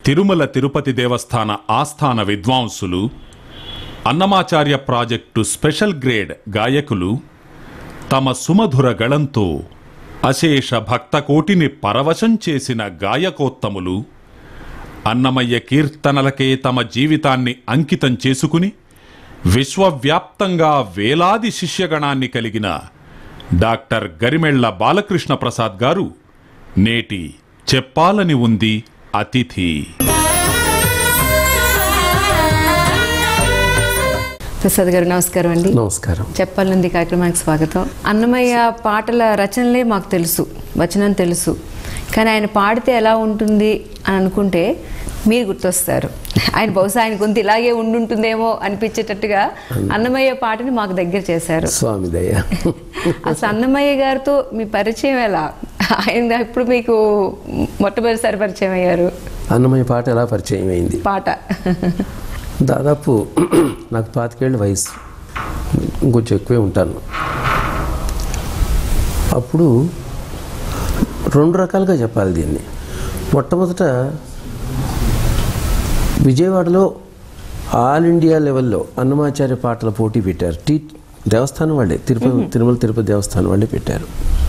తిరుమల తిరుపతి దేవస్థాన ఆస్థాన విద్వాంసులు అన్నమాచార్య ప్రాజెక్టు స్పెషల్ గ్రేడ్ గాయకులు తమ సుమధుర గళంతో అశేష భక్తకోటిని పరవశం చేసిన గాయకోత్తములు అన్నమయ్య కీర్తనలకే తమ జీవితాన్ని అంకితం చేసుకుని విశ్వవ్యాప్తంగా వేలాది శిష్యగణాన్ని కలిగిన డాక్టర్ గరిమెళ్ల బాలకృష్ణ ప్రసాద్ గారు నేటి చెప్పాలని ఉంది అతిథి ప్రసాద్ గారు నమస్కారం అండి నమస్కారం చెప్పాలంది కార్యక్రమానికి స్వాగతం అన్నమయ్య పాటల రచనలే మాకు తెలుసు వచనం తెలుసు కానీ ఆయన పాడితే ఎలా ఉంటుంది అని అనుకుంటే మీరు గుర్తొస్తారు ఆయన బహుశా ఆయన గొంతు ఇలాగే ఉండుంటుందేమో అనిపించేటట్టుగా అన్నమయ్య పాటని మాకు దగ్గర చేశారు స్వామి దయ అసలు అన్నమయ్య గారితో మీ పరిచయం ఎలా ఆయన ఇప్పుడు మీకు మొట్టమొదటిసారి పరిచయం అయ్యారు అన్నమయ్య పాట ఎలా పరిచయం అయింది పాట దాదాపు నాకు పాతికేళ్ళ వయసు ఇంకొంచెం ఎక్కువే ఉంటాను అప్పుడు రెండు రకాలుగా చెప్పాలి దీన్ని మొట్టమొదట విజయవాడలో ఆల్ ఇండియా లెవెల్లో అన్నమాచార్య పాటల పోటీ పెట్టారు టీ దేవస్థానం వాళ్ళే తిరుపతి తిరుమల తిరుపతి దేవస్థానం వాళ్ళే పెట్టారు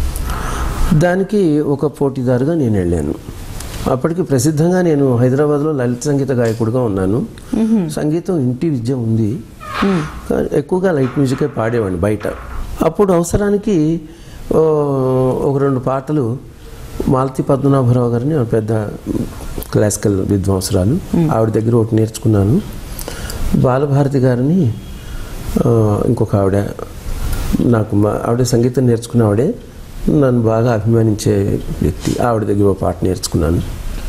దానికి ఒక పోటీదారుగా నేను వెళ్ళాను అప్పటికి ప్రసిద్ధంగా నేను హైదరాబాద్లో లలిత సంగీత గాయకుడిగా ఉన్నాను సంగీతం ఇంటి విద్య ఉంది కానీ ఎక్కువగా లైట్ మ్యూజికే పాడేవాడిని బయట అప్పుడు అవసరానికి ఓ, ఒక రెండు పాటలు మాలతి పద్మనాభరావు గారిని ఆవిడ పెద్ద క్లాసికల్ విద్వాంసురాలు ఆవిడ దగ్గర ఒకటి నేర్చుకున్నాను బాలభారతి గారిని ఆ, ఇంకొక ఆవిడ నాకు మా ఆవిడ సంగీతం నేర్చుకున్న ఆవిడే నన్ను బాగా అభిమానించే వ్యక్తి ఆవిడ దగ్గర ఒక పాట నేర్చుకున్నాను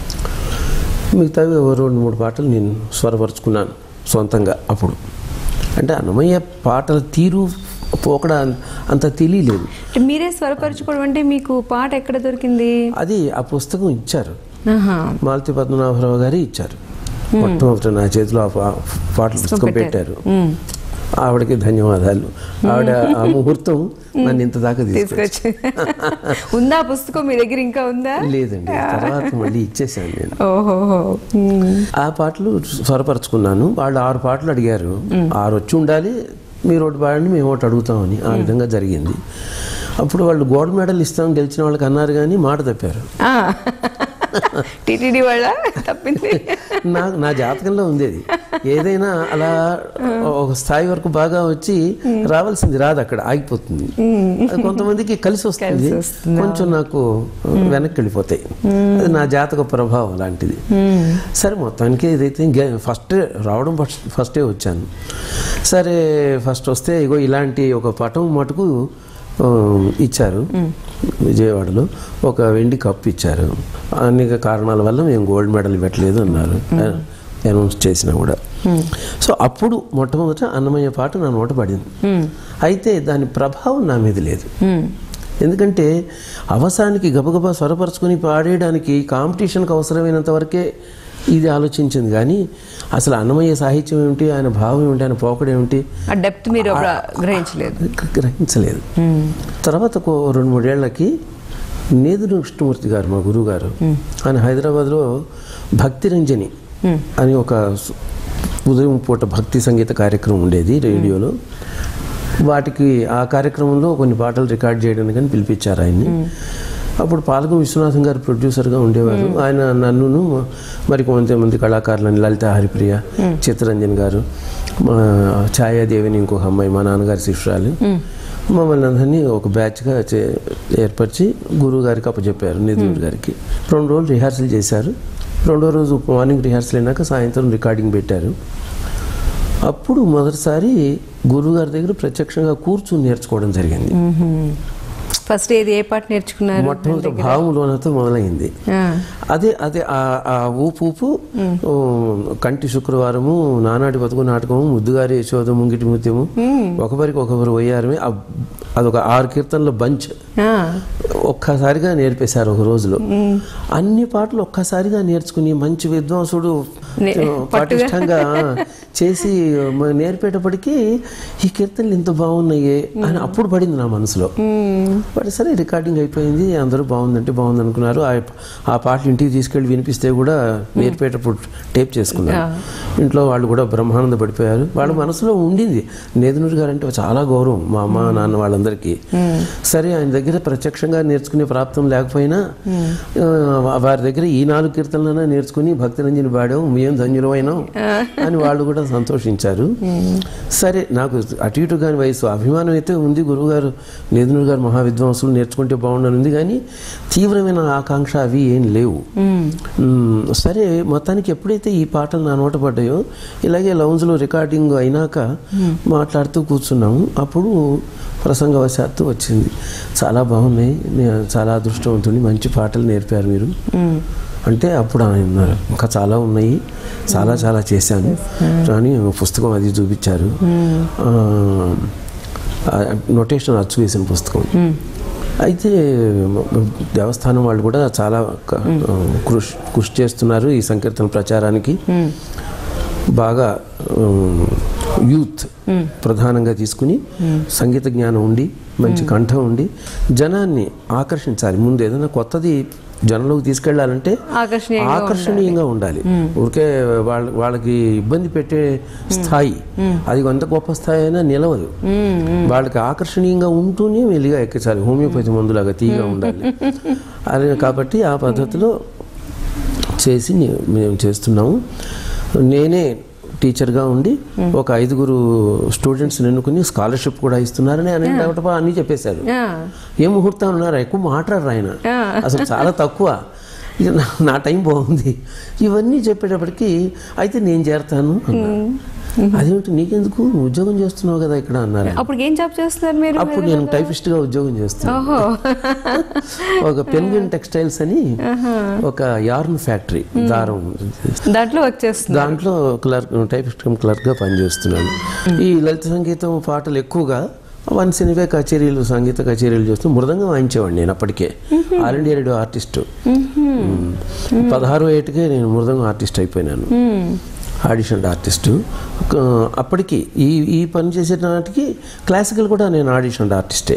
మిగతావి ఓ రెండు మూడు పాటలు నేను స్వరపరుచుకున్నాను సొంతంగా అప్పుడు అంటే అన్నమయ్య పాటల తీరు పోకడ అంత తెలియలేదు అంటే మీరే స్వరపరచుకోవడం అంటే మీకు పాట ఎక్కడ దొరికింది అది ఆ పుస్తకం ఇచ్చారు ఆహా మాలతి పద్మనాభరావు గారు ఇచ్చారు మొట్టమొదట నా చేతిలో ఆ పా- పాటల పుస్తకం పెట్టారు మ్మ్. ఆవిడకి ధన్యవాదాలు ఆవిడ ఆ ముహూర్తం నన్ను ఇంత దాకా తీసుకొచ్చి తీసుకొచ్చి ఉందా ఆ పుస్తకం మీ దగ్గర ఇంకా ఉందా లేదండి తర్వాత మళ్ళీ ఇచ్చేసాను నేను ఓహోహో మ్మ్. ఆ పాటలు స్వరపరచుకున్నాను వాళ్ళు ఆరు పాటలు అడిగారు ఆరు వచ్చి ఉండాలి మీరు ఒకటి పాడండి మేము ఒకటి అడుగుతామని ఆ విధంగా జరిగింది అప్పుడు వాళ్ళు గోల్డ్ మెడల్ ఇస్తాం గెలిచిన వాళ్ళకి అన్నారు కానీ మాట తప్పారు ఆ. టీటీడీ వాళ్ళ తప్పింది నా నా జాతకంలో ఉండేది ఏదైనా అలా ఒక స్థాయి వరకు బాగా వచ్చి రావాల్సింది రాదు అక్కడ ఆగిపోతుంది అది కొంతమందికి కలిసి వస్తుంది కలిసి వస్తుంది, కొంచెం నాకు వెనక్కి వెళ్ళిపోతాయి అది నా జాతక ప్రభావం అలాంటిది సరే మొత్తానికి ఏదైతే గె- ఫస్ట్ రావడం ఫస్ట్ ఫస్టే వచ్చాను సరే ఫస్ట్ వస్తే ఇగో ఇలాంటి ఒక పటం మటుకు ఆ, ఇచ్చారు విజయవాడలో ఒక వెండి కప్పు ఇచ్చారు అనేక కారణాల వల్ల మేము గోల్డ్ మెడల్ పెట్టలేదు అన్నారు అనౌన్స్ చేసినా కూడా సో అప్పుడు మొట్టమొదట అన్నమయ్య పాట నా నోట పడింది అయితే దాని ప్రభావం నా మీద లేదు మ్మ్. ఎందుకంటే అవసరానికి గబగబా స్వరపరచుకొని పాడేయడానికి కాంపిటీషన్కి అవసరమైనంత వరకే ఇది ఆలోచించింది కానీ అసలు అన్నమయ్య సాహిత్యం ఏమిటి ఆయన భావం ఏమిటి ఆయన పోకడు ఏమిటి ఆ డెప్త్ మీరు అప్పుడు గ్రహించలేదు గ్రహించలేదు తర్వాత ఒక రెండు మూడేళ్లకి నేదురు కృష్ణమూర్తి గారు మా గురువు గారు ఆయన హైదరాబాద్లో భక్తి రంజని అని ఒక సు- ఉదయం పూట భక్తి సంగీత కార్యక్రమం ఉండేది రేడియోలో వాటికి ఆ కార్యక్రమంలో కొన్ని పాటలు రికార్డ్ చేయడానికి అని పిలిపించారు ఆయన్ని అప్పుడు పాలకం విశ్వనాథం గారు ప్రొడ్యూసర్గా ఉండేవారు ఆయన నన్నును మరి కొంతమంది కళాకారులని లలిత హరిప్రియ చిత్తరంజన్ గారు మా ఛాయాదేవిని ఇంకొక అమ్మాయి మా నాన్నగారి శిష్యురాలు మమ్మల్ని అందరినీ ఒక బ్యాచ్గా చే- ఏర్పరిచి గురువు గారికి అప్పచెప్పారు నిధులు గారికి రెండు రోజులు రిహార్సల్ చేశారు రెండో రోజు మార్నింగ్ రిహార్సల్ అయినాక సాయంత్రం రికార్డింగ్ పెట్టారు అప్పుడు మొదటిసారి గురువు గారి దగ్గర ప్రత్యక్షంగా కూర్చుని నేర్చుకోవడం జరిగింది ఫస్ట్ ఏది ఏ పాట నేర్చుకున్నారు మొట్టమొదటి భావములోనతో మొదలైంది ఆ. అదే అదే ఆ- ఆ ఊపు ఊపు ఓ, కంటి శుక్రవారము నానాటి బతుకు నాటకము ముద్దుగారి యశోద ముంగిటి ముత్యము ఒకరికి ఒకరు పోయారమే అదొక ఆరు కీర్తనల బంచ్ ఆ. ఒక్కసారిగా నేర్పేశారు ఒక రోజులో అన్ని పాటలు ఒక్కసారిగా నేర్చుకుని మంచి విద్వాంసుడు నే- పటిష్టంగా చేసి మ- నేర్పేటప్పటికీ ఈ కీర్తనలు ఇంత బాగున్నాయే అని అప్పుడు పడింది నా మనసులో పడి సరే రికార్డింగ్ అయిపోయింది అందరూ బాగుందంటే బాగుంది అనుకున్నారు ఆ- ఆ పాటలు ఇంటికి తీసుకెళ్ళి వినిపిస్తే కూడా నేర్పేటప్పుడు టేప్ చేసుకున్నారు ఇంట్లో వాళ్ళు కూడా బ్రహ్మానంద పడిపోయారు వాళ్ళ మనసులో ఉండింది నేదునూరు గారు అంటే చాలా గౌరవం మా అమ్మ నాన్న వాళ్ళందరికీ సరే ఆయన దగ్గర ప్రత్యక్షంగా నేర్చుకునే ప్రాప్తం లేకపోయినా ఆ, వారి దగ్గర ఈ నాలుగు కీర్తనలైనా నేర్చుకుని భక్తిరంజని పాడాం మేము ధన్యులమైనాం అని వాళ్ళు కూడా సంతోషించారు సరే నాకు అటు ఇటు కాని వయసు అభిమానం అయితే ఉంది గురువుగారు నేదునూరు గారు మహావిద్వాంసులు నేర్చుకుంటే బాగుండని ఉంది కానీ తీవ్రమైన ఆకాంక్ష అవి ఏం లేవు మ్మ్. సరే మొత్తానికి ఎప్పుడైతే ఈ పాటలు నా నోట పడ్డాయో ఇలాగే లౌంజ్లో రికార్డింగ్ అయినాక మాట్లాడుతూ కూర్చున్నాము అప్పుడు ప్రసంగవశాత్తు వచ్చింది చాలా బాగున్నాయి నే- చాలా అదృష్టవంతుని మంచి పాటలు నేర్పారు మీరు అంటే అప్పుడు ఆయన ఉన్నారు ఇంకా చాలా ఉన్నాయి చాలా చాలా చేశాను అని పుస్తకం అది చూపించారు నోటేషన్ అచ్చు వేసిన పుస్తకం అయితే దేవస్థానం వాళ్ళు కూడా చాలా క- కృషి కృషి చేస్తున్నారు ఈ సంకీర్తన ప్రచారానికి బాగా ఉమ్, యూత్ ప్రధానంగా తీసుకుని సంగీత జ్ఞానం ఉండి మంచి కంఠం ఉండి జనాన్ని ఆకర్షించాలి ముందు ఏదైనా కొత్తది జనంలోకి తీసుకెళ్లాలంటే ఆకర్షణీయంగా ఆకర్షణీయంగా ఉండాలి ఊరికే వాళ్ళ వాళ్ళకి ఇబ్బంది పెట్టే స్థాయి అది ఎంత గొప్ప స్థాయి అయినా నిలవదు వాళ్ళకి ఆకర్షణీయంగా ఉంటూనే మెల్లిగా ఎక్కించాలి హోమియోపతి మందులాగా తీగా ఉండాలి అది కాబట్టి ఆ పద్ధతిలో చేసి నే- మేము చేస్తున్నాము నేనే టీచర్గా ఉండి ఒక ఐదుగురు స్టూడెంట్స్ ఎన్నుకుని స్కాలర్షిప్ కూడా ఇస్తున్నారని అని డౌట్ అన్నీ చెప్పేశారు ఆ, ఏ ముహూర్తం ఉన్నారు ఎక్కువ మాట్లాడరు ఆయన అసలు చాలా తక్కువ ఇది నా- నా టైం బాగుంది ఇవన్నీ చెప్పేటప్పటికి అయితే నేను చేరతాను అన్నారు. అదేమిటి నీకెందుకు ఉద్యోగం చేస్తున్నావు కదా ఇక్కడ అన్నారు అప్పుడు ఏం జాబ్ చేస్తున్నారు మీరు అప్పుడు నేను టైపిస్ట్గా ఉద్యోగం చేస్తున్నాను ఓహో ఒక పెన్విన్ టెక్స్టైల్స్ అని ఒక యార్న్ ఫ్యాక్టరీ దారం దాంట్లో వర్క్ చేస్తున్నారు దాంట్లో క్లర్క్ టైపిస్ట్ కమ్ క్లర్క్గా పనిచేస్తున్నాను ఈ లలిత సంగీతం పాటలు ఎక్కువగా వన్ సినివే కచేరీలు సంగీత కచేరీలు చేస్తూ మృదంగం వాయించేవాడిని నేను అప్పటికే ఆల్ ఇండియా రేడియో ఆర్టిస్టు పదహారో ఏటికే నేను మృదంగం ఆర్టిస్ట్ అయిపోయినాను ఆడిషన్ ఆర్టిస్టు ఒక- అప్పటికి ఈ ఈ పని చేసే నాటికి క్లాసికల్ కూడా నేను ఆడిషన్ ఆర్టిస్టే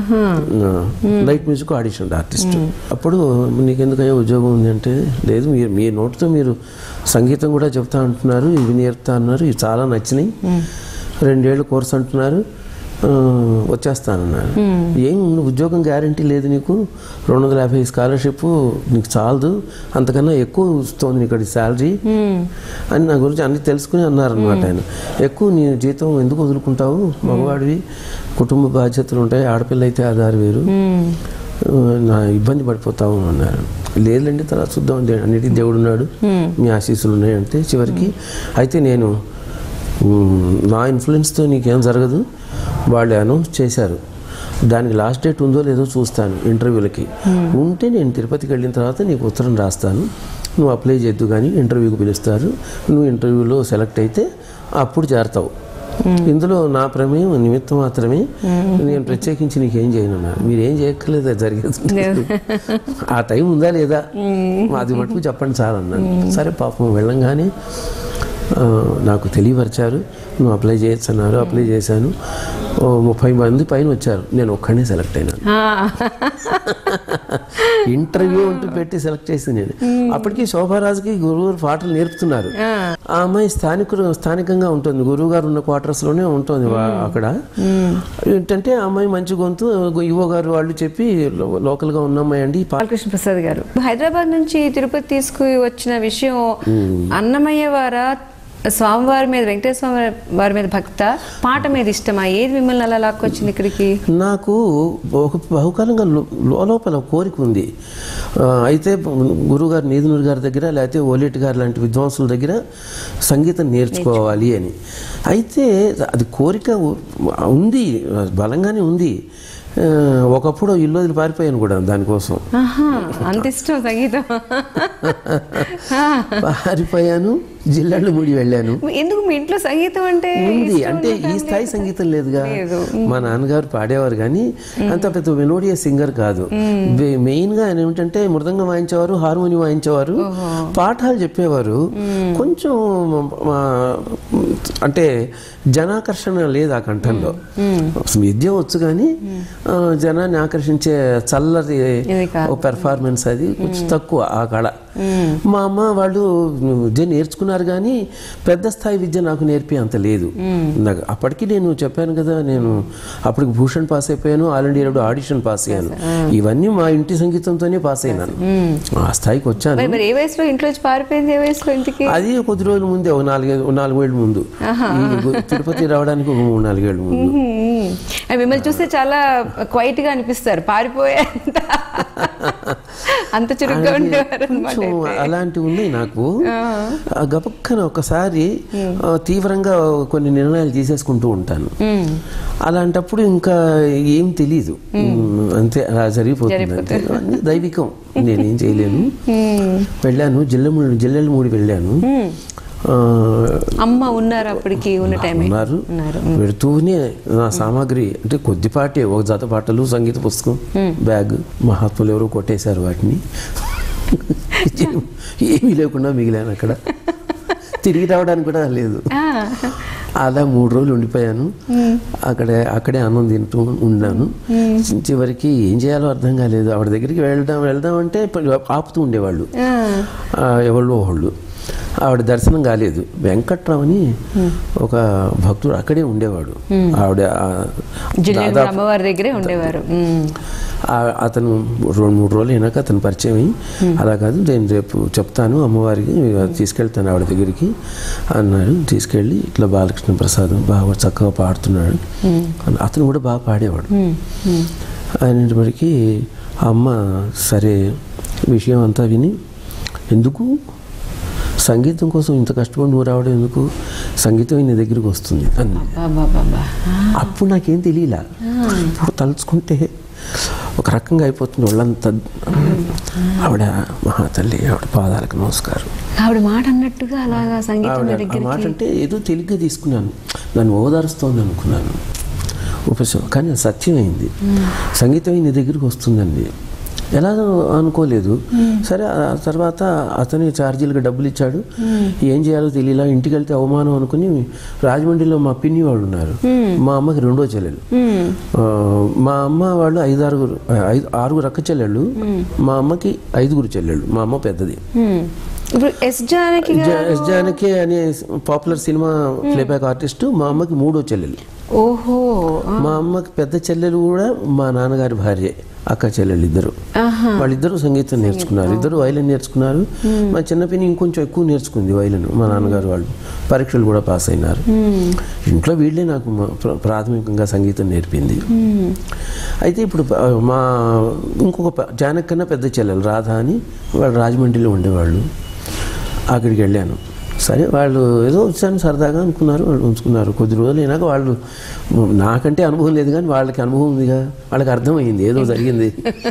లైట్ మ్యూజిక్ ఆడిషన్ ఆర్టిస్ట్ అప్పుడు నీకెందుకయ్యా ఉద్యోగం ఉంది అంటే లేదు మీరు మీ నోటితో మీరు సంగీతం కూడా చెప్తా అంటున్నారు ఇవి నేర్పుతా అన్నారు ఇవి చాలా నచ్చినాయి రెండేళ్ళు కోర్స్ అంటున్నారు ఆ, వచ్చేస్తానన్నారు ఏం ఉద్యోగం గ్యారంటీ లేదు నీకు రెండు వందల యాభై స్కాలర్షిప్ నీకు చాలదు అంతకన్నా ఎక్కువ వస్తుంది ఇక్కడ శాలరీ అని నా గురించి అన్ని తెలుసుకుని అన్నారనమాట ఆయన ఎక్కువ నీ జీతం ఎందుకు వదులుకుంటావు మగవాడివి కుటుంబ బాధ్యతలు ఉంటాయి ఆడపిల్ల అయితే ఆధారు వేరు నా ఇబ్బంది పడిపోతావు అన్నారు లేదులేండి తర్వాత చూద్దాం దే- అన్నిటికీ దేవుడు ఉన్నాడు మీ ఆశీస్సులు ఉన్నాయి అంటే చివరికి అయితే నేను మ్, నా ఇన్ఫ్లుయెన్స్తో నీకేం జరగదు వాళ్ళు అనౌన్స్ చేశారు దానికి లాస్ట్ డేట్ ఉందో లేదో చూస్తాను ఇంటర్వ్యూలకి ఉంటే నేను తిరుపతికి వెళ్ళిన తర్వాత నీకు ఉత్తరం రాస్తాను నువ్వు అప్లై చేద్దు కానీ ఇంటర్వ్యూకి పిలుస్తారు నువ్వు ఇంటర్వ్యూలో సెలెక్ట్ అయితే అప్పుడు చేరతావు ఇందులో నా ప్రమేయం నిమిత్తం మాత్రమే నేను ప్రత్యేకించి నీకేం చేయను అన్నారు మీరు ఏం చేయక్కర్లేదు అది జరిగేది ఆ టైం ఉందా లేదా అది మటుకు చెప్పండి సార్ అన్నాను సరే పాపం వెళ్ళంగానే ఆ, నాకు తెలియపరిచారు నువ్వు అప్లై చేయొచ్చు అన్నారు అప్లై చేశాను ఓ ముప్పై మంది పైన వచ్చారు నేను ఒక్కడనే సెలెక్ట్ అయినాను ఆ, ఇంటర్వ్యూ అంటూ పెట్టి సెలెక్ట్ చేసింది నేను అప్పటికి శోభారాజుకి గురువు పాటలు నేర్పుతున్నారు ఆ అమ్మాయి స్థానికులు స్థానికంగా ఉంటుంది గురువు గారు ఉన్న క్వార్టర్స్ లోనే ఉంటుంది వా- అక్కడ ఏంటంటే ఆ అమ్మాయి మంచి గొంతు యువ గారు వాళ్ళు చెప్పి లో- లోకల్ గా ఉన్న అమ్మాయి అండి ఈ పా- బాలకృష్ణ ప్రసాద్ గారు హైదరాబాద్ నుంచి తిరుపతి తీసుకు వచ్చిన విషయం అన్నమయ్య వారా స్వామివారి మీద వెంకటేశ్వర స్వామి వారి మీద భక్త పాట మీద ఇష్టమా ఏది మిమ్మల్ని అలా లాక్కొచ్చింది ఇక్కడికి నాకు ఒక బహుకాలంగా లో- లోపల కోరిక ఉంది ఆ, అయితే గురువుగారు నీదునూరు గారి దగ్గర లేకపోతే ఓలేటి గారు లాంటి విద్వాంసుల దగ్గర సంగీతం నేర్చుకోవాలి అని అయితే అది కోరిక ఉ- ఉంది బలంగానే ఉంది ఆ, ఒకప్పుడు ఇల్లు వదిలి పారిపోయాను కూడా దానికోసం ఆహా, అంత ఇష్టం సంగీతం పారిపోయాను జిల్లాళ్ళు ముడి వెళ్ళాను ఎందుకు మీ ఇంట్లో సంగీతం అంటే ఉంది ఇష్టం అంటే ఉన్న ఈ స్థాయి సంగీతం లేదుగా లేదు. మా నాన్నగారు పాడేవారు కానీ అంత పెద్ద మెలోడియస్ సింగర్ కాదు మె- మెయిన్ గా ఆయన ఏమిటంటే మృదంగం వాయించేవారు హార్మోనియం వాయించేవారు పాఠాలు చెప్పేవారు కొంచెం ఆ, అంటే జనాకర్షణ లేదు ఆ కంఠంలో విద్య వచ్చు కానీ ఆ, జనాన్ని ఆకర్షించే చల్లటి ఇది కాదు. పెర్ఫార్మెన్స్ అది కొంచెం తక్కువ ఆ కళ మా అమ్మ వాళ్ళు విద్య నేర్చుకున్నారు కానీ పెద్ద స్థాయి విద్య నాకు నేర్పి అంత లేదు నాకు అప్పటికి నేను చెప్పాను కదా నేను అప్పటికి భూషణ్ పాస్ అయిపోయాను ఆల్ ఇండియా ఆడిషన్ పాస్ అయ్యాను ఇవన్నీ మా ఇంటి సంగీతంతోనే పాస్ అయినాను ఆ స్థాయికి వచ్చాను మరి మరి ఏ వయసులో ఇంట్లో వచ్చి పారిపోయింది ఏ వయసులో ఇంటికి అది కొద్ది రోజుల ముందే ఒక నాలుగైదు ఒక నాలుగేళ్ళ ముందు ఈ గు- తిరుపతి రావడానికి ఒక మూడు నాలుగేళ్ళ ముందు మ్మ్. అది మిమ్మల్ని చూస్తే చాలా క్వైట్ గా అనిపిస్తారు పారిపోయేంత అంత చురుగ్గా అలాగే ఉండేవారు అనమాట కొంచెం అలాంటివి ఉన్నాయి నాకు ఆ గబక్కన ఒకసారి ఆ, తీవ్రంగా కొన్ని నిర్ణయాలు తీసేసుకుంటూ ఉంటాను అలాంటప్పుడు ఇంకా ఏం తెలీదు అంతే అలా జరిగిపోతుంది అంతే అన్నీ దైవికం నేనేం చేయలేను వెళ్ళాను జిల్లెమూడి జిల్లెల మూడి వెళ్ళాను ఆ, అమ్మ ఉన్నారు అప్పటికి ఉన్న టైమే ఉన్నారు ఉన్నారు. పెడుతూనే నా సామాగ్రి అంటే కొద్దిపాటే ఒక జత పాటలు సంగీత పుస్తకం బ్యాగ్ మహాత్ములు ఎవరో కొట్టేశారు వాటిని ఏమీ లేకుండా మిగిలాను అక్కడ తిరిగి రావడానికి కూడా లేదు ఆ, అలా మూడు రోజులు ఉండిపోయాను అక్కడే అక్కడే అన్నం తింటూ ఉన్నాను చివరికి ఏం చేయాలో అర్థం కాలేదు ఆవిడ దగ్గరికి వెళ్దాం వెళ్దాం అంటే ఆపుతూ ఉండేవాళ్ళు ఆ. ఆ, ఎవరో ఒకళ్ళు ఆవిడ దర్శనం కాలేదు వెంకట్రావు అని ఒక భక్తుడు అక్కడే ఉండేవాడు ఆవిడ ఆ, జిల్లేడు దాదాపు అమ్మవారి దగ్గరే ఉండేవారు మ్మ్. ఆ- అతను రెండు మూడు రోజులు అయినాక అతను పరిచయం అయ్యి అలా కాదు నేను రేపు చెప్తాను అమ్మవారికి తీసుకెళ్తాను ఆవిడ దగ్గరికి అన్నారు తీసుకెళ్ళి ఇట్లా బాలకృష్ణ ప్రసాద్ బాగా చక్కగా పాడుతున్నాడు అని అతను కూడా బాగా పాడేవాడు అయినప్పటికీ ఆ అమ్మ సరే విషయం అంతా విని ఎందుకు సంగీతం కోసం ఇంత కష్టపడి నువ్వు రావడం ఎందుకు సంగీతం నీ దగ్గరికి వస్తుంది అని బాబా అప్పుడు నాకేం తెలియలా ఇప్పుడు తలుచుకుంటే ఒక రకంగా అయిపోతుంది వాళ్ళంతా ఆవిడ మహాతల్లి ఆవిడ పాదాలకు నమస్కారం ఆవిడ మాట అన్నట్టుగా అలాగా సంగీతం ఆవిడ మీ ఆ దగ్గరికి మాట అంటే ఏదో తెలిగ్గా తీసుకున్నాను నన్ను ఓదారుస్తోంది అనుకున్నాను ఉపశమనం కానీ అది సత్యమైంది సంగీతం నీ దగ్గరికి వస్తుందండి ఎలా అనుకోలేదు సరే ఆ తర్వాత అతని ఛార్జీలకు డబ్బులు ఇచ్చాడు ఏం చేయాలో తెలియలా ఇంటికి వెళ్తే అవమానం అనుకుని రాజమండ్రిలో మా పిన్ని వాళ్ళు ఉన్నారు మా అమ్మకి రెండో చెల్లెలు ఆ, మా అమ్మ వాళ్ళు ఐదు ఆరుగురు ఐదు ఆరుగురు అక్క చెల్లెళ్ళు మా అమ్మకి ఐదుగురు చెల్లెళ్ళు మా అమ్మ పెద్దది మ్మ్. ఇప్పుడు ఎస్ జానకి గారు- జా- ఎస్ జానకి అనే పాపులర్ సినిమా ప్లేబ్యాక్ ఆర్టిస్ట్ మా అమ్మకి మూడో చెల్లెలు ఓహో మా అమ్మకి పెద్ద చెల్లెలు కూడా మా నాన్నగారి భార్య అక్క చెల్లెలు ఇద్దరు ఆహా. వాళ్ళిద్దరూ సంగీతం నేర్చుకున్నారు ఇద్దరు వైలిన్ నేర్చుకున్నారు మా చిన్న పిన్ని ఇంకొంచెం ఎక్కువ నేర్చుకుంది వైలిన్ మా నాన్నగారు వాళ్ళు పరీక్షలు కూడా పాస్ అయినారు ఇంట్లో వీళ్ళే నాకు మా- ప్ర- ప్రాథమికంగా సంగీతం నేర్పింది అయితే ఇప్పుడు ప- మా ఇంకొక ప- జానక్ కన్నా పెద్ద చెల్లెలు రాధ అని వాళ్ళు రాజమండ్రిలో ఉండేవాళ్ళు అక్కడికి వెళ్ళాను సరే వాళ్ళు ఏదో వచ్చాను సరదాగా అనుకున్నారు వాళ్ళు ఉంచుకున్నారు కొద్ది రోజులు అయినాక వాళ్ళు నాకంటే అనుభవం లేదు కానీ వాళ్ళకి అనుభవం ఉందిగా వాళ్ళకి అర్థమైంది ఏదో జరిగింది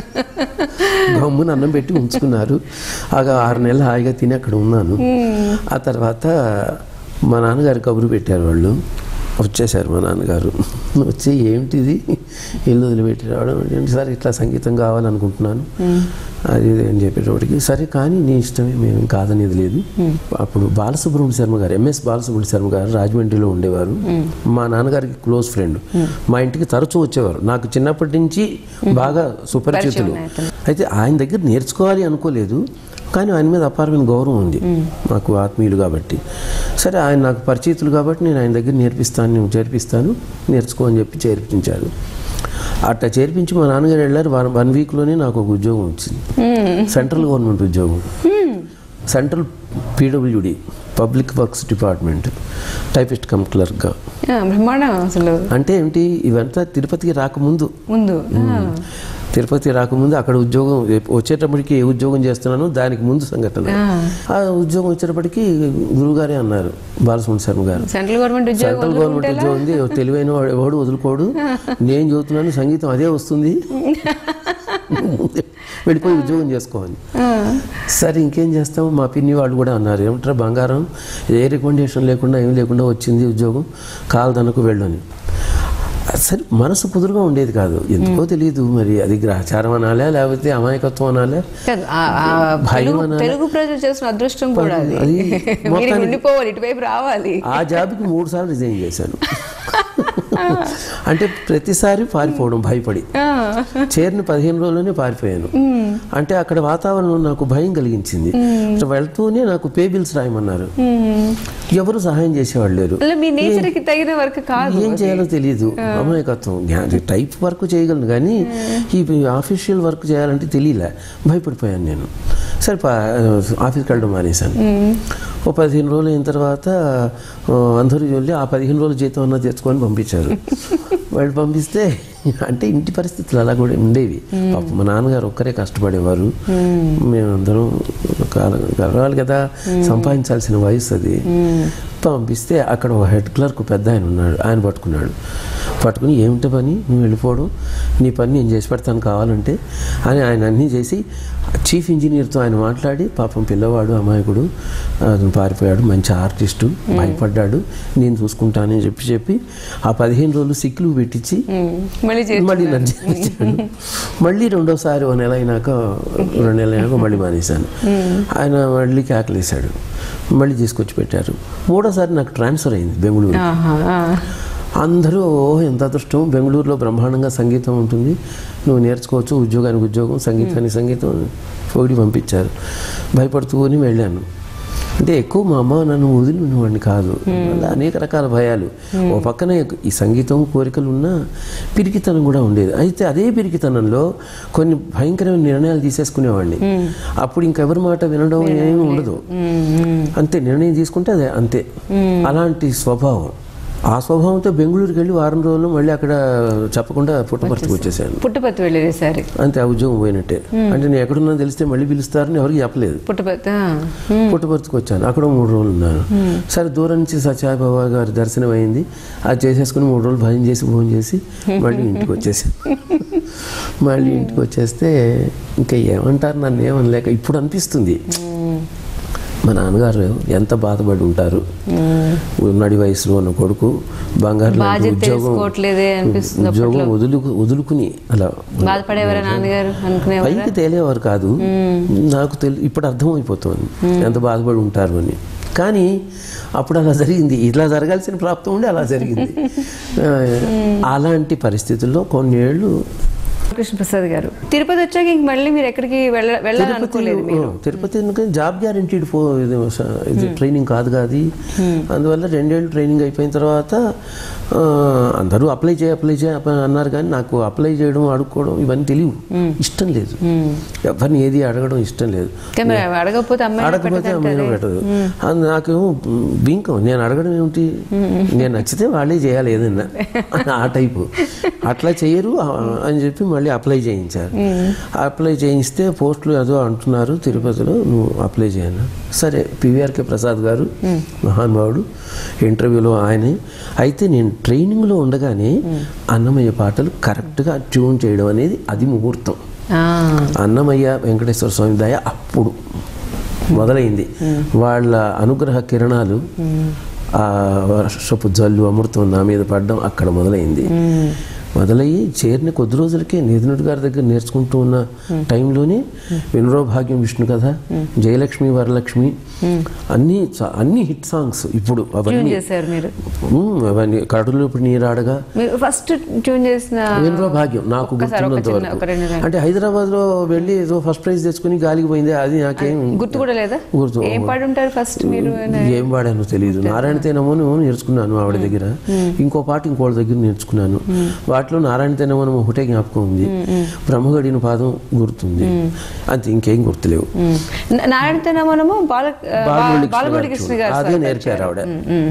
గమ్మున అన్నం పెట్టి ఉంచుకున్నారు ఆగ ఆరు నెలలు హాయిగా తిని అక్కడ ఉన్నాను ఆ తర్వాత మా నాన్నగారు కబురు పెట్టారు వాళ్ళు వచ్చేసారు మా నాన్నగారు వచ్చి ఏమిటిది ఇల్లు వదిలిపెట్టి రావడం ఏంటి సార్ ఇట్లా సంగీతం కావాలనుకుంటున్నాను అది ఇది అని చెప్పేటప్పటికి సరే కానీ నీ ఇష్టమే మేము కాదనేది లేదు అప్పుడు బాలసుబ్రహ్మణ్య శర్మ గారు ఎంఎస్ బాలసుబ్రహ్మణ్య శర్మ గారు రాజమండ్రిలో ఉండేవారు మా నాన్నగారికి క్లోజ్ ఫ్రెండ్ మా ఇంటికి తరచూ వచ్చేవారు నాకు చిన్నప్పటి నుంచి బాగా సుపరిచితులు పరిచయం అతను. అయితే ఆయన దగ్గర నేర్చుకోవాలి అనుకోలేదు కానీ ఆయన మీద అపారమైన గౌరవం ఉంది మాకు ఆత్మీయులు కాబట్టి సరే ఆయన నాకు పరిచితులు కాబట్టి నేను ఆయన దగ్గర నేర్పిస్తాను నేను చేర్పిస్తాను నేర్చుకో అని చెప్పి చేర్పించారు అట్లా చేర్పించి మా నాన్నగారు వెళ్ళారు వన్ వన్ వీక్లోనే నాకు ఒక ఉద్యోగం వచ్చింది సెంట్రల్ గవర్నమెంట్ ఉద్యోగం central PWD public works department typist cum క్లర్క్గా ఆ, బ్రహ్మాండం అసలు అంటే ఏమిటి ఇవంతా తిరుపతికి రాకముందు ముందు ఆ. తిరుపతి రాకముందు అక్కడ ఉద్యోగం వచ్చేటప్పటికి ఏ ఉద్యోగం చేస్తున్నాను దానికి ముందు సంఘటన ఆ ఉద్యోగం వచ్చేటప్పటికి గురువుగారే అన్నారు బాలసుమణి శర్మ గారు సెంట్రల్ గవర్నమెంట్ ఉద్యోగం సెంట్రల్ గవర్నమెంట్ ఉద్యోగం ఉంది తెలివైన వాడు ఎవడు వదులుకోడు నేను చదువుతున్నాను సంగీతం అదే వస్తుంది వెళ్ళిపోయి ఉద్యోగం చేసుకోవాలి సరే ఇంకేం చేస్తాం మా పిన్ని వాళ్ళు కూడా అన్నారు ఏమంటారా బంగారం ఏ రికమెండేషన్ లేకుండా ఏం లేకుండా వచ్చింది ఉద్యోగం కాలదనకు వెళ్ళని సరే మనసు కుదురుగా ఉండేది కాదు ఎందుకో తెలియదు మరి అది గ్రహచారం అనాలే లేకపోతే అమాయకత్వం అనాలే కాదు, ఆ- ఆ భయం తెలుగు- అనాలి. తెలుగు ప్రజలు చేసిన అదృష్టం కూడా అది అది మీరు మొత్తానికి- ఉండిపోవాలి ఇటువైపు రావాలి ఆ జాబ్కి మూడు సార్లు రిజైన్ చేశాను అంటే ప్రతిసారి పారిపోవడం భయపడి చేరిన పదిహేను రోజుల్లోనే పారిపోయాను అంటే అక్కడ వాతావరణం నాకు భయం కలిగించింది వెళ్తూనే నాకు పే బిల్స్ రాయమన్నారు ఎవరు సహాయం చేసేవాళ్ళు లేరు అలా మీ నేచర్ కి తగిన వర్క్ కాదు ఏం చేయాలో తెలియదు అమాయకత్వం జ్ఞా- టైప్ వర్క్ చేయగలను కానీ ఈ ఆఫీషియల్ వర్క్ చేయాలంటే తెలియలే భయపడిపోయాను నేను సరే పా- ఆఫీస్కి వెళ్ళడం మానేశాను ఓ పదిహేను రోజులు అయిన తర్వాత ఆ, అందరూ వెళ్ళి ఆ పదిహేను రోజులు జీతం అన్నా తెచ్చుకొని పంపించారు వాళ్ళు పంపిస్తే అంటే ఇంటి పరిస్థితులు అలా కూడా ఉండేవి పాపం మా నాన్నగారు ఒక్కరే కష్టపడేవారు మేమందరం కాలం గడవాలి కదా సంపాదించాల్సిన వయసు అది పంపిస్తే అక్కడ ఒక హెడ్ క్లర్క్ పెద్ద ఆయన ఉన్నాడు ఆయన పట్టుకున్నాడు పట్టుకుని ఏమిటి పని నువ్వు వెళ్ళిపోవడం నీ పని నేను చేసి పెడతాను కావాలంటే అని ఆయన అన్నీ చేసి చీఫ్ ఇంజనీర్తో ఆయన మాట్లాడి పాపం పిల్లవాడు అమాయకుడు అతను పారిపోయాడు మంచి ఆర్టిస్టు భయపడ్డాడు నేను చూసుకుంటానని చెప్పి చెప్పి ఆ పదిహేను రోజులు సిక్కులు పెట్టించి ఉమ్, మళ్ళీ చేసి మళ్ళీ నన్ను చేర్చాడు. మళ్ళీ రెండోసారి ఓ నెల అయినాక రెండు నెలలు అయినాక మళ్ళీ మానేశాను ఆయన మళ్ళీ కేకలేశాడు మళ్ళీ తీసుకొచ్చి పెట్టారు మూడోసారి నాకు ట్రాన్స్ఫర్ అయింది బెంగళూరు ఆహా, ఆ. అందరూ "ఓ, ఎంత అదృష్టం బెంగళూరులో బ్రహ్మాండంగా సంగీతం ఉంటుంది నువ్వు నేర్చుకోవచ్చు ఉద్యోగానికి ఉద్యోగం సంగీతానికి సంగీతం పొగిడి పంపించారు భయపడుతూనే వెళ్ళాను అంటే ఎక్కువ మా అమ్మ నన్ను వదిలి ఉన్నవాడిని కాదు అలా అనేక రకాల భయాలు ఓ పక్కన ఈ సంగీతం కోరికలు ఉన్నా పిరికితనం కూడా ఉండేది అయితే అదే పిరికితనంలో కొన్ని భయంకరమైన నిర్ణయాలు తీసేసుకునేవాడిని అప్పుడు ఇంకెవరి మాట వినడం ఏమీ ఉండదు అంతే నిర్ణయం తీసుకుంటే అదే అంతే అలాంటి స్వభావం ఆ స్వభావంతో బెంగళూరుకి వెళ్ళి వారం రోజులు మళ్ళీ అక్కడ చెప్పకుండా పుట్టపర్తికి వచ్చేసాను పుట్టపర్తి వెళ్ళేది సరే అంతే ఆ ఉద్యోగం పోయినట్టే అంటే నేను ఎక్కడున్నా తెలిస్తే మళ్ళీ పిలుస్తారని ఎవరికి చెప్పలేదు పుట్టపర్తి ఆ. పుట్టపర్తికి వచ్చాను అక్కడ మూడు రోజులు ఉన్నాను సరే దూరం నుంచి సత్యాబాబా గారి దర్శనం అయింది అది చేసేసుకుని మూడు రోజులు భయం చేసి భోజనం చేసి మళ్ళీ ఇంటికి వచ్చేసాను మళ్ళీ ఇంటికి వచ్చేస్తే ఇంకా ఏమంటారు నన్ను ఏమనలేక ఇప్పుడు అనిపిస్తుంది మా నాన్నగారు ఎంత బాధపడి ఉంటారు ఉన్నడి వయసులో ఉన్న కొడుకు బంగారు లాంటి బాధ్యత ఉద్యోగం తెలుసుకోవట్లేదే అనిపిస్తుంది ఉద్యోగం వదులుకు వదులుకుని అలా బాధపడేవారా నాన్నగారు అనుకునేవారా పైకి తేలేవారు కాదు నాకు తెలి ఇప్పుడు అర్థమైపోతుంది ఎంత బాధపడి ఉంటారు అని కానీ అప్పుడు అలా జరిగింది ఇలా జరగాల్సిన ప్రాప్తం ఉండి అలా జరిగింది ఆ, అలాంటి పరిస్థితుల్లో కొన్నేళ్ళు కృష్ణ ప్రసాద్ గారు తిరుపతి వచ్చాక ఇంక మళ్ళీ మీరు ఎక్కడికి వెళ్ళ వెళ్ళాలనుకోలేదు మీరు ఆ, తిరుపతి ఎందుకంటే జాబ్ గ్యారంటీడ్ పో ఇది స- ఇది ట్రైనింగ్ కాదు కాదు అందువల్ల రెండేళ్ళు ట్రైనింగ్ అయిపోయిన తర్వాత ఆ, అందరూ అప్లై చేయి అప్లై చేయి అప్ప- అన్నారు కానీ నాకు అప్లై చేయడం అడుక్కోవడం ఇవన్నీ తెలియవు ఇష్టం లేదు ఎవరిని ఏది అడగడం ఇష్టం లేదు కానీ మరి అడగకపోతే అమ్మాయి అడగకపోతే అమ్మాయినా పెట్టదు అది నాకేమో బింకం నేను అడగడం ఏమిటి నేను నచ్చితే వాళ్ళే చేయాలి ఏదన్నా ఆ టైపు అట్లా చేయరు ఆ, అని చెప్పి మళ్ళీ అప్లై చేయించారు అప్లై చేయిస్తే పోస్టులు ఏదో అంటున్నారు తిరుపతిలో నువ్వు అప్లై చేయను సరే పివిఆర్కే ప్రసాద్ గారు మహానుభావుడు ఇంటర్వ్యూలో ఆయనే అయితే నేను ట్రైనింగ్లో ఉండగానే అన్నమయ్య పాటలు కరెక్ట్గా ట్యూన్ చేయడం అనేది అది ముహూర్తం ఆ, అన్నమయ్య వెంకటేశ్వర స్వామి దయ అప్పుడు మొదలైంది వాళ్ళ అనుగ్రహ కిరణాలు ఆ వర్షపు జల్లు అమృతం నా మీద పడడం అక్కడ మొదలైంది మొదలయ్యి చేరిన కొద్ది రోజులకే నిధునుడి గారి దగ్గర నేర్చుకుంటూ ఉన్న టైంలోనే వినరో భాగ్యం విష్ణు కథ జయలక్ష్మి వరలక్ష్మి అన్ని చ- అన్ని హిట్ సాంగ్స్ ఇప్పుడు ట్యూన్ అవన్నీ చేశారు మీరు ఉమ్, అవన్నీ కడులు ఇప్పుడు నీరాడగా మీరు ఫస్ట్ ట్యూన్ చేసిన వినరో భాగ్యం నాకు ఒక్కసారి ఒక గుర్తున్నంత చిన్న- ఒక రెండు వరకు లైన్లు. అంటే హైదరాబాద్ లో వెళ్ళి ఏదో ఫస్ట్ ప్రైజ్ తెచ్చుకుని గాలికి పోయింది అది నాకేం గుర్తు కూడా లేదా గుర్తు ఏం పాడి ఉంటారు ఫస్ట్ మీరు ఏం వాడానో తెలియదు నారాయణ తేనమోను నేర్చుకున్నాను ఆవిడ దగ్గర ఇంకో పాట ఇంకోళ్ళ దగ్గర నేర్చుకున్నాను వాటిలో నారాయణ తేనమోనం ఒకటే జ్ఞాపకం ఉంది బ్రహ్మగడిన పాదం గుర్తుంది అంతే ఇంకేం గుర్తులేవు మ్. నా- నారాయణ మనము బాల బాలమురళి కృష్ణ బాలమురళి గారు కృష్ణ చూడు. గారు అదే నేర్పారు ఆవిడ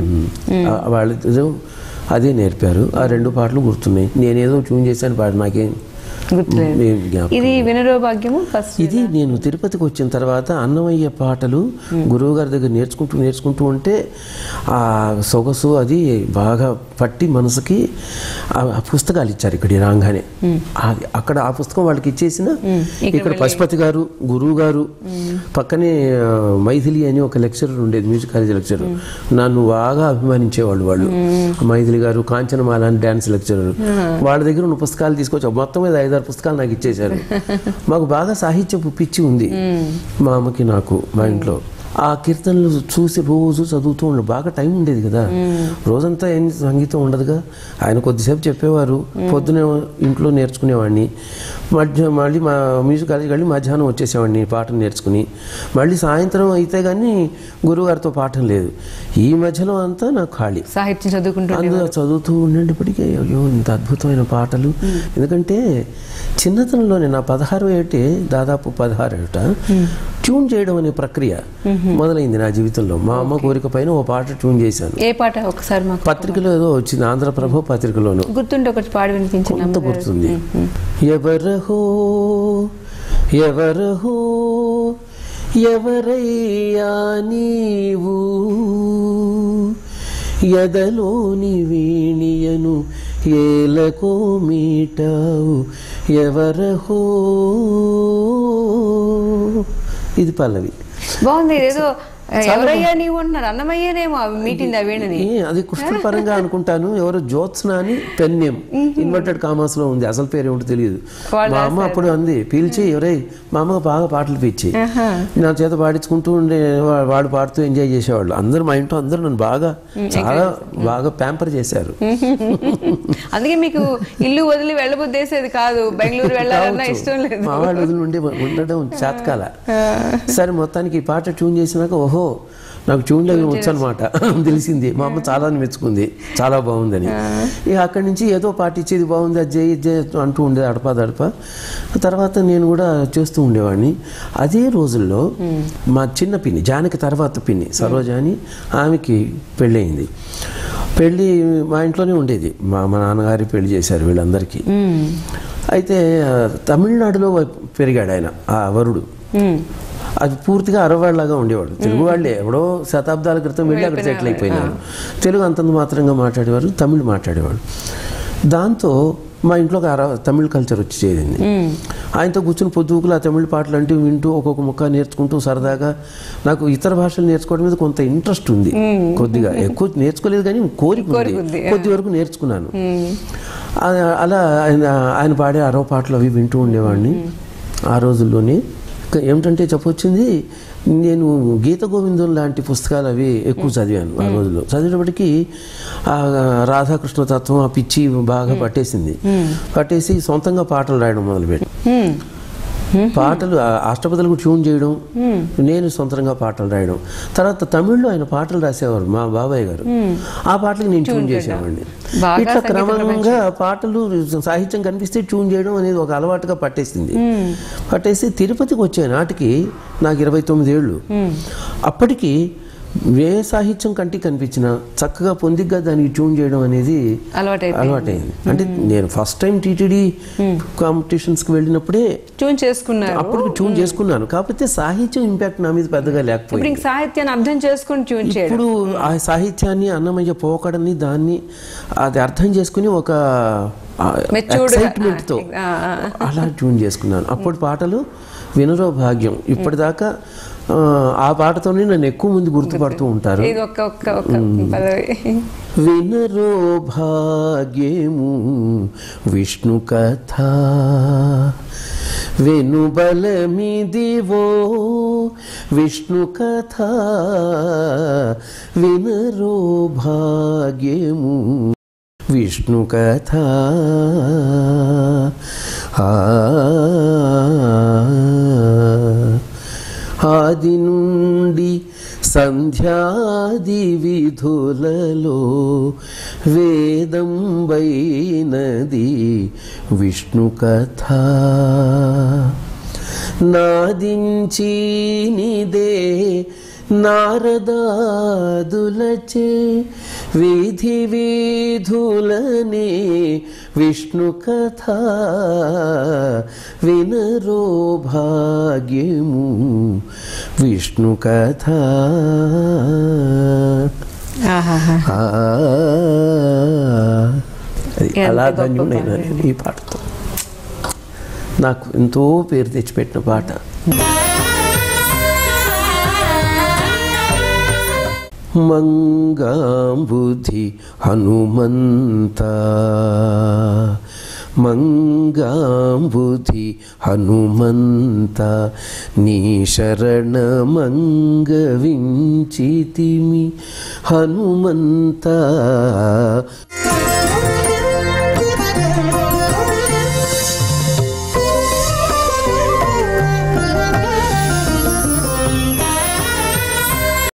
ఆ, వాళ్ళ అదే నేర్పారు ఆ రెండు పాటలు గుర్తున్నాయి నేనేదో ట్యూన్ చేశాను పాట నాకేం గుర్తులేదు ఏం జ్ఞాపకం ఇది వినరో భాగ్యము ఫస్ట్ ఇది నేను తిరుపతికి వచ్చిన తర్వాత అన్నమయ్య పాటలు గురువు గారి దగ్గర నేర్చుకుంటూ నేర్చుకుంటూ ఉంటే ఆ సొగసు అది బాగా పట్టి మనసుకి ఆ ఆ పుస్తకాలు ఇచ్చారు ఇక్కడ రాగానే ఆ- అక్కడ ఆ పుస్తకం వాళ్ళకి ఇచ్చేసిన ఇక్కడ పశుపతి గారు గురువు గారు పక్కనే ఆ, మైథిలి అని ఒక లెక్చరర్ ఉండేది మ్యూజిక్ కాలేజ్ లెక్చరర్ నన్ను బాగా అభిమానించేవాళ్ళు వాళ్ళు మైథిలి గారు కాంచనమాల అని డ్యాన్స్ లెక్చరర్ వాళ్ళ దగ్గర ఉన్న పుస్తకాలు తీసుకొచ్చి మొత్తం మీద ఐదారు పుస్తకాలు నాకు ఇచ్చేశారు మాకు బాగా సాహిత్యపు పిచ్చి ఉంది మా అమ్మకి నాకు మా ఇంట్లో ఆ కీర్తనలు చూసి రోజు చదువుతూ ఉండే బాగా టైం ఉండేది కదా రోజంతా ఏం సంగీతం ఉండదుగా ఆయన కొద్దిసేపు చెప్పేవారు పొద్దునే ఇంట్లో నేర్చుకునేవాడిని మధ్య మళ్ళీ మా మ్యూజిక్ కాలేజీకి వెళ్ళి మధ్యాహ్నం వచ్చేసేవాడిని పాటలు నేర్చుకుని మళ్ళీ సాయంత్రం అయితే కానీ గురువుగారితో పాఠం లేదు ఈ మధ్యలో అంతా నాకు ఖాళీ సాహిత్యం చదువుకుంటుండే అందులో చదువుతూ ఉండేటప్పటికీ అయ్యో ఇంత అద్భుతమైన పాటలు ఎందుకంటే చిన్నతనంలోనే నా పదహారు ఏటే దాదాపు పదహారు ఏట ట్యూన్ చేయడం అనే ప్రక్రియ మొదలైంది నా జీవితంలో మా అమ్మ కోరిక పైన ఓ పాట ట్యూన్ చేశాను ఏ పాట ఒకసారి మాకు పత్రికలో ఏదో వచ్చింది ఆంధ్రప్రభ పత్రికలోను గుర్తుంటే ఒకటి పాడి వినిపించండి కొంత గుర్తుంది ఎవరహో ఎవరహో ఎవరయ్యా నీవు ఎదలోని వీణియను ఏలకో మీటావు ఎవరహో ఇది పల్లవి బాగుంది ఏదో ఎవరయ్యా నీవు అంటున్నారు అన్నమయ్యనేమో అవి మీటింది ఆ వీణని ఏ, అది కృష్ణ పరంగా అనుకుంటాను ఎవరో జ్యోత్స్న అని పెన్యం ఇన్వర్టెడ్ కామర్స్ లో ఉంది అసలు పేరు ఏమిటో తెలియదు వాళ్ళు మా అమ్మ అప్పుడు అంది పిలిచి ఎవరై మా అమ్మ బాగా పాటలు పిచ్చి నా చేత పాడించుకుంటూ ఉండే వా- వాడు పాడుతూ ఎంజాయ్ చేసేవాళ్ళు అందరూ మా ఇంట్లో అందరూ నన్ను బాగా చాలా బాగా ప్యాంపర్ చేశారు అందుకే మీకు ఇల్లు వదిలి వెళ్ళబుద్దేసేది కాదు బెంగళూరు వెళ్ళాలన్నా కావచ్చు. ఇష్టం లేదు మా వాళ్ళు వదిలి ఉండే ఉండడం చేతకాల సరే మొత్తానికి ఈ పాట ట్యూన్ చేసినాక ఓహో నాకు ట్యూన్లో వచ్చు అనమాట తెలిసింది మా అమ్మ చాలా మెచ్చుకుంది చాలా బాగుందని ఇక అక్కడి నుంచి ఏదో పాట ఇచ్చేది బాగుంది అది చేయి ఇది చేయి అంటూ ఉండేది అడపా దడప తర్వాత నేను కూడా చేస్తూ ఉండేవాడిని అదే రోజుల్లో మా చిన్న పిన్ని జానకి తర్వాత పిన్ని సరోజాని ఆమెకి పెళ్ళయింది పెళ్ళి మా ఇంట్లోనే ఉండేది మా మా నాన్నగారి పెళ్లి చేశారు వీళ్ళందరికీ అయితే ఆ, తమిళనాడులో పెరిగాడు ఆయన ఆ వరుడు అది పూర్తిగా అరవాళ్ళలాగా ఉండేవాడు తెలుగు వాళ్ళే ఎవడో శతాబ్దాల క్రితం వెళ్ళి అక్కడ సెటిల్ అయిపోయినారు తెలుగు అంతంత మాత్రంగా మాట్లాడేవారు తమిళ్ మాట్లాడేవాడు దాంతో మా ఇంట్లో ఒక అర తమిళ్ కల్చర్ వచ్చి చేరింది ఆయనతో కూర్చుని పొద్దుకులు ఆ తమిళ పాటలు అంటూ వింటూ ఒక్కొక్క ముక్క నేర్చుకుంటూ సరదాగా నాకు ఇతర భాషలు నేర్చుకోవడం మీద కొంత ఇంట్రెస్ట్ ఉంది కొద్దిగా ఎక్కువ నేర్చుకోలేదు కానీ కోరిక ఉంది కోరిక ఉంది. కొద్ది వరకు నేర్చుకున్నాను ఆ- అలా ఆయన ఆయన పాడే అరవ పాటలు అవి వింటూ ఉండేవాడిని ఆ రోజుల్లోనే ఇంకా ఏమిటంటే చెప్పొచ్చింది నేను గీత గోవిందం లాంటి పుస్తకాలు అవి ఎక్కువ చదివాను ఆ రోజుల్లో చదివేటప్పటికి ఆ రాధాకృష్ణ తత్వం ఆ పిచ్చి బాగా పట్టేసింది పట్టేసి సొంతంగా పాటలు రాయడం మొదలుపెట్టి పాటలు ఆ అష్టపదులకు ట్యూన్ చేయడం నేను సొంతంగా పాటలు రాయడం తర్వాత తమిళ్లో ఆయన పాటలు రాసేవారు మా బాబాయ్ గారు ఆ పాటలకు నేను ట్యూన్ చేసేవాడిని బాగా ఇట్లా సంగీత క్రమంగా పాటలు సాహిత్యం కనిపిస్తే ట్యూన్ చేయడం అనేది ఒక అలవాటుగా పట్టేసింది పట్టేసి తిరుపతికి వచ్చే నాటికి నాకు ఇరవై తొమ్మిది ఏళ్ళు అప్పటికి ఏ సాహిత్యం కంటికి కనిపించినా చక్కగా పొందిగ్గా దానికి ట్యూన్ చేయడం అనేది అలవాటైపోయింది. అలవాటైంది అంటే నేను ఫస్ట్ టైం టీటీడీ కాంపిటీషన్స్కి వెళ్ళినప్పుడే ట్యూన్ చేసుకున్నారు అప్పుడు ట్యూన్ చేసుకున్నాను కాకపోతే సాహిత్యం ఇంపాక్ట్ నా మీద పెద్దగా ఇప్పుడు లేకపోయింది ఇంక సాహిత్యాన్ని అర్థం చేసుకుని ట్యూన్ చేయడం ఇప్పుడు ఆ సాహిత్యాన్ని అన్నమయ్య పోకడని దాన్ని అది అర్థం చేసుకుని ఒక Matured గా, ఎక్సైట్మెంట్ తో ఆ, ఆ. అలా ట్యూన్ చేసుకున్నాను అప్పుడు పాటలు వినరో భాగ్యం ఇప్పటిదాకా ఆ, ఆ పాటతోనే నన్ను ఎక్కువ మంది గుర్తుపడుతూ ఉంటారు ఇది ఒక్క ఒక్క ఒక్క పదవి వినరో భాగ్యము విష్ణు కథ వెనుబలమిదివో విష్ణు కథ వినరో భాగ్యము విష్ణు కథ ఆది నుండి సంధ్యాది విధులలో వేదం వైనది విష్ణు కథ నాదించి నిదే నారదాదులచే వీధి వీధులనే విష్ణు కథ వినరో భాగ్యము విష్ణు కథ ఆహాహా. ఆ, అది ఎంత అలా గొప్ప ధన్యుడైన పాట. ఈ పాటతో నాకు ఎంతో పేరు తెచ్చిపెట్టిన పాట మంగాంబుధి హనుమంత మంగాంబుధి హనుమంత నీ శరణమంగవించితిమి హనుమంత